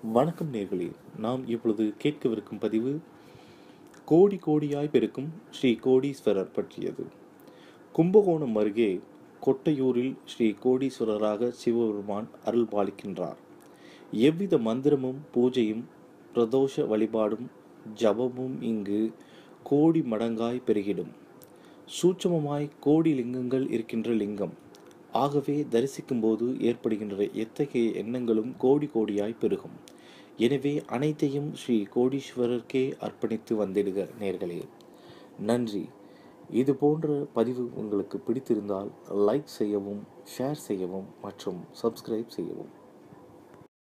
வணக்கம் நேர்களே நாம் இப்பொழுது கேட்கவிருக்கும் பதிவு கோடி கோடியாய் பெருக்கும் ஸ்ரீ கோடீஸ்வரர் பற்றியது கும்பகோணம் அருகே கொட்டையூரில் ஸ்ரீ கோடீஸ்வரராக சிவபெருமான் அருள் பாலிக்கின்றார் எவ்வித மந்திரமும் பூஜையும் பிரதோஷ வழிபாடும் ஜபமும் இங்கு கோடி மடங்காய் பெருகிடும் சூட்சமமாய் கோடி லிங்கங்கள் இருக்கின்ற லிங்கம் ஆகவே தரிசிக்கும் போது ஏற்படுகின்ற எத்தகைய எண்ணங்களும் கோடி கோடியாய் பெருகும் எனவே அனைத்தையும் ஸ்ரீ கோடீஸ்வரருக்கே அர்ப்பணித்து வந்திடுக நேர்களே நன்றி இது போன்ற பதிவு உங்களுக்கு பிடித்திருந்தால் லைக் செய்யவும் ஷேர் செய்யவும் மற்றும் சப்ஸ்கிரைப் செய்யவும்